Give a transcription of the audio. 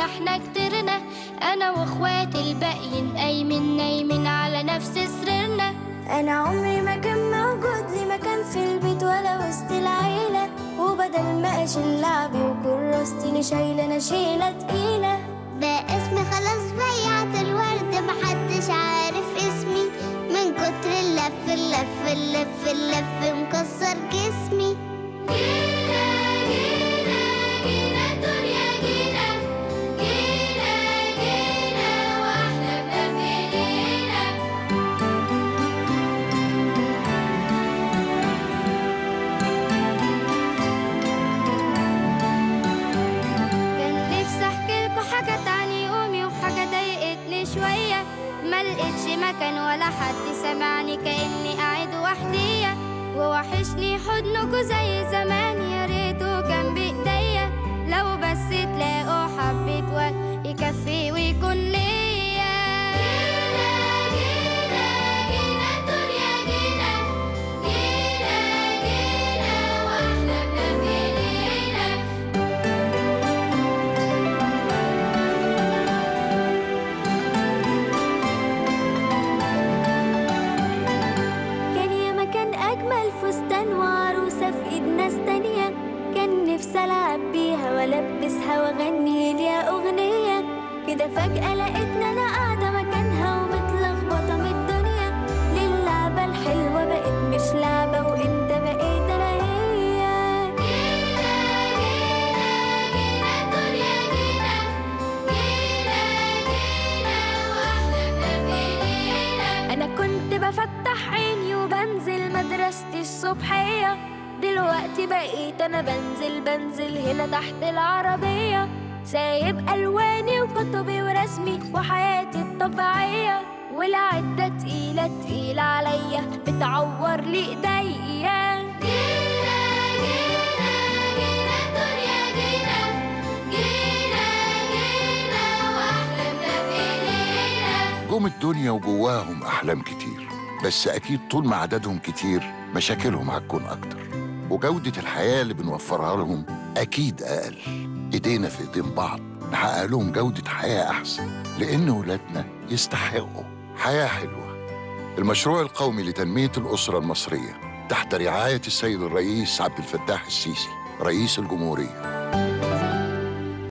احنا كترنا انا واخواتي الباقيين قايمين نايمين على نفس سريرنا انا عمري ما كان موجود لي مكان في البيت ولا وسط العيلة وبدل ما اشيل لعبي وكراستي اللي شايلة انا شيلة تقيلة ده اسمي خلاص بيعت الورد محدش عارف اسمي من كتر اللف اللف اللف اللف مكسر جسمي جينا جينا جينا الدنيا جينا جينا جينا واحنا بنفيدينا كان نفسي احكي لكم حاجات عن يومي وحاجه ضايقتني شويه ما لقيتش مكان ولا حد سمعني كاني قاعد وحدية ووحشني حضنكوا زي زمان يا ريته كان بايديا لو بس تلاقوا حبة وقت يكفي ويكون ليا جينا جينا جينا الدنيا جينا جينا جينا واحنا بنفيدينا كان يا مكان اجمل فستان وعروسة في ايد ناس تانية كان نفسي العب بيها والبسها واغني ليها اغنية كده فجأة لقيتني انا قاعدة مكانها ومتلخبطة من الدنيا للعبة الحلوة بقت مش لعبة وانت بقيت انا هي جينا جينا جينا الدنيا جينا جينا جينا واحنا بنفيدينا انا كنت بفتح عيني وبنزل مدرستي الصبحية دلوقتي بقيت انا بنزل بنزل هنا تحت العربية سايب الواني وكتبي ورسمي وحياتي الطبيعية والعدة تقيلة تقيلة عليا بتعور لي ايديا جينا جينا جينا الدنيا جينا جينا جينا واحنا بنفيدينا جم الدنيا وجواهم أحلام كتير بس أكيد طول ما عددهم كتير مشاكلهم هتكون أكتر وجودة الحياة اللي بنوفرها لهم أكيد أقل إيدينا في إيدين بعض نحقق لهم جودة حياة أحسن لأن ولادنا يستحقوا حياة حلوة المشروع القومي لتنمية الأسرة المصرية تحت رعاية السيد الرئيس عبد الفتاح السيسي رئيس الجمهورية